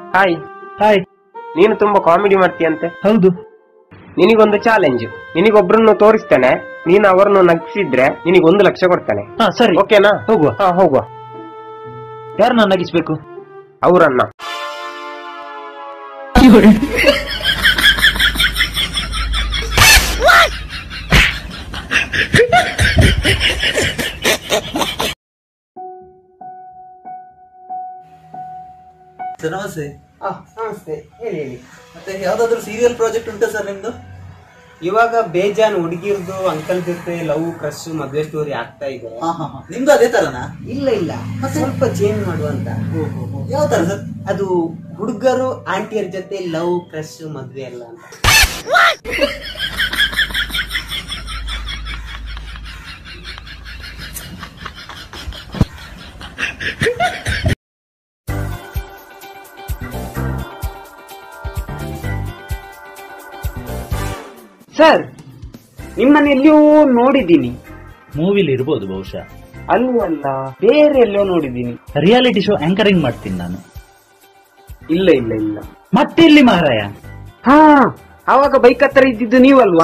Hi hi ನೀನು ತುಂಬಾ comedy ಮಾಡ್ತೀಯಂತೆ ಹೌದು ನಿನಗೊಂದು ಚಾಲೆಂಜ್ ನಿನಗೊಬ್ರನ್ನು ತೋರಿಸ್ತೇನೆ ನೀನು ಅವರನ್ನು ನಗಿಸಿದ್ರೆ ನಿನಗೊಂದು ಲಕ್ಷ ಕೊಡ್ತೇನೆ ಹಾ ಸರಿ ಓಕೆನಾ ಹೋಗುವ ಹಾ ಹೋಗುವ ಯಾರನ್ನ ನಗಿಸ್ಬೇಕು ಅವರನ್ನ ಸರ್ ನಮಸ್ತೆ ನಮಸ್ತೆ ಹೇಳಿ ಹೇಳಿ ಮತ್ತೆ ಯಾವ್ದಾದ್ರು ಸೀರಿಯಲ್ ಪ್ರಾಜೆಕ್ಟ್ ಉಂಟಾ ಸರ್ ನಿಮ್ದು ಇವಾಗ ಬೇಜಾನ್ ಹುಡುಗಿರ್ದು ಅಂಕಲ್ ಜೊತೆ ಲವ್ ಕ್ರಶ್ ಮದ್ವೆ ಸ್ಟೋರಿ ಆಗ್ತಾ ಇದೆ ಹಾ ಹಾ ಹಾ ನಿಮ್ದು ಅದೇ ತರನಾ ಇಲ್ಲ ಇಲ್ಲ ಸ್ವಲ್ಪ ಚೇಂಜ್ ಮಾಡುವಂತ ಯಾವ ತರ ಸರ್ ಅದು ಹುಡುಗರು ಆಂಟಿಯರ್ ಜೊತೆ ಲವ್ ಕ್ರಶ್ ಮದ್ವೆ ಅಲ್ಲ ಅಂತ ಸರ್ ನಿಮ್ಮನ್ನ ಎಲ್ಲಿಯೋ ನೋಡಿದ್ದೀನಿ ಮೂವಿಲಿ ಇರ್ಬೋದು ಬಹುಶಃ ಅಲ್ಲೂ ಅಲ್ಲ ಬೇರೆ ಎಲ್ಲೋ ನೋಡಿದ್ದೀನಿ ರಿಯಾಲಿಟಿ ಶೋ ಆಂಕರಿಂಗ್ ಮಾಡ್ತೀನಿ ನಾನು ಇಲ್ಲ ಇಲ್ಲ ಇಲ್ಲ ಮತ್ತೆ ಇಲ್ಲಿ ಮಹಾರಾಯ ಹಾ ಆವಾಗ ಬೈಕ್ ಹತ್ರ ಇದ್ದಿದ್ದು ನೀವಲ್ವಾ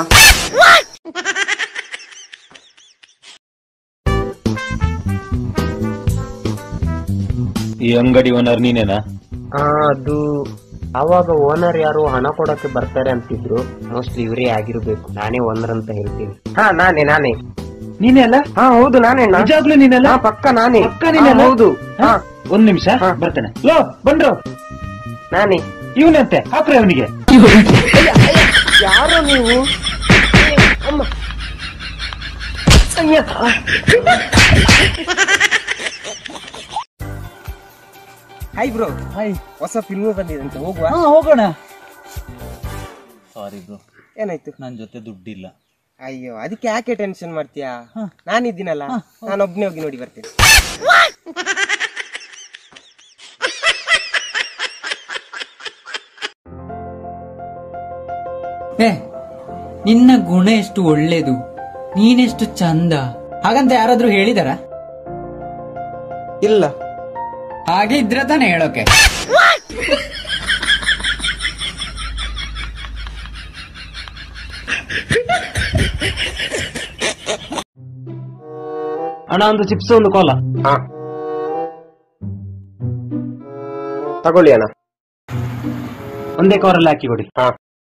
ಈ ಅಂಗಡಿ ಓನರ್ ನೀನೇನಾ ಅದು ಆವಾಗ ಓನರ್ ಯಾರು ಹಣ ಕೊಡಕ್ಕೆ ಬರ್ತಾರೆ ಅಂತಿದ್ರು ಮೋಸ್ಟ್ಲಿ ಇವರೇ ಆಗಿರ್ಬೇಕು ನಾನೇ ಓನರ್ ಅಂತ ಹೇಳ್ತೀನಿ ಹಾ ನಾನೇ ನಾನೇ ನೀನೇ ಅಲ್ಲ ಹಾ ಹೌದು ನಾನೇ ಅಣ್ಣ. ನಿಜಾಗ್ಲೂ ನೀನಲ್ಲ ಹಾ, ಪಕ್ಕ ನಾನೇ ಪಕ್ಕ ನೀನಲ್ಲ? ಹಾ, ಹೌದು ಹಾ, ಹಾ ಒಂದ್ ನಿಮಿಷ ಹಾ. ಬರ್ತೇನೆ ಲೋ ಬಂದ್ರು ನಾನೇ ಇವನಂತೆ ಹಾಕ್ರೆ ಅವನಿಗೆ ಯಾರು ನೀವು ಅಮ್ಮ ಅಯ್ಯ. ಹಾಯ್ ಬ್ರೋ ಹಾಯ್ ಹೊಸ ಫಿಲ್ಮ್ ಬಂದಿದೆ ಹೋಗುವ ಹಾ ಹೋಗೋಣ ಸಾರಿ ಬ್ರೋ ಏನಾಯ್ತು ನನ್ ಜೊತೆ ದುಡ್ಡಿಲ್ಲ ಅಯ್ಯೋ ಅದಕ್ಕೆ ಯಾಕೆ ಟೆನ್ಷನ್ ಮಾಡ್ತೀಯಾ ನಾನಿದ್ದೀನಲ್ಲ ನಾನೊಬ್ನೇ ಹೋಗಿ ನೋಡಿ ಬರ್ತೇನೆ ಏ ನಿನ್ನ ಗುಣ ಎಷ್ಟು ಒಳ್ಳೇದು ನೀನೆಷ್ಟು ಚಂದ ಹಾಗಂತ ಯಾರಾದ್ರೂ ಹೇಳಿದಾರ ಇಲ್ಲ ಹಾಗೆ ಇದ್ರೆ ತಾನೇ ಹೇಳೋಕೆ ಅಣ್ಣ ಒಂದು ಚಿಪ್ಸ್ ಒಂದು ಕೋಲ ಹಾ ತಗೊಳ್ಳಿ ಅಣ್ಣ ಒಂದೇ ಕವರಲ್ಲಿ ಹಾಕಿ ಕೊಡಿ ಹಾ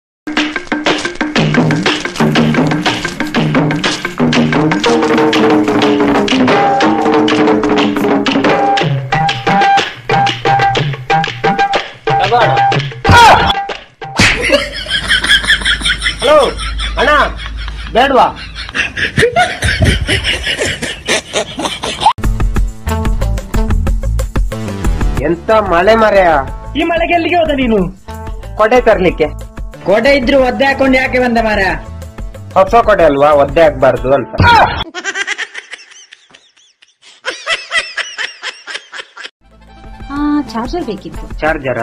ಹಲೋ ಅಣ್ಣ ಬೇಡವಾ ಎಂತ ಮಳೆ ಮರೆಯ ಈ ಮಳೆಗೆ ಎಲ್ಲಿಗೆ ಹೋದ ನೀನು ಕೊಡೆ ತರ್ಲಿಕ್ಕೆ ಕೊಡೆ ಇದ್ರು ಒದ್ದೆ ಹಾಕೊಂಡು ಯಾಕೆ ಬಂದ ಮಾರ ಹೊಸ ಕೊಡೆ ಅಲ್ವಾ ಒದ್ದೆ ಆಗ್ಬಾರ್ದು ಅಂತ ಹಾ ಚಾರ್ಜರ್ ಬೇಕಿತ್ತು ಚಾರ್ಜರ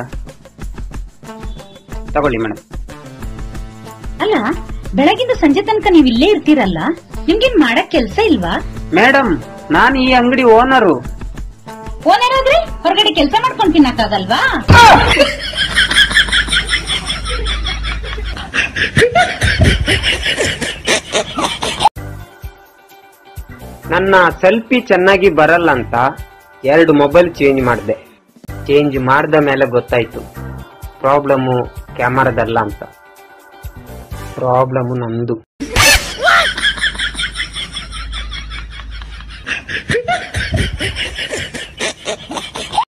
ತಗೊಳ್ಳಿ ಮೇಡಮ್ ಅಲ್ಲ ಬೆಳಗಿಂದ ಸಂಜೆ ತನಕ ನೀವು ಇಲ್ಲೇ ಇರ್ತೀರಲ್ಲ ನಿಮ್ಗೇನ್ ಮಾಡಕ್ ಕೆಲ್ಸ ಇಲ್ವಾ ಮೇಡಮ್ ನಾನು ಈ ಅಂಗಡಿ ಓನರು ಓನೇನಾದ್ರೆ ಹೊರಗಡೆ ಕೆಲ್ಸ ಮಾಡ್ಕೊಂಡ್ ತಿನ್ನಕ್ಕಾಗಲ್ವಾ ನನ್ನ ಸೆಲ್ಫಿ ಚೆನ್ನಾಗಿ ಬರಲ್ಲ ಅಂತ ಎರಡು ಮೊಬೈಲ್ ಚೇಂಜ್ ಮಾಡಿದೆ ಚೇಂಜ್ ಮಾಡಿದ ಮೇಲೆ ಗೊತ್ತಾಯ್ತು ಪ್ರಾಬ್ಲಮ್ಮು ಕ್ಯಾಮರಾದಲ್ಲ ಅಂತ ಪ್ರಾಬ್ಲಮ್ಮು ನಂದು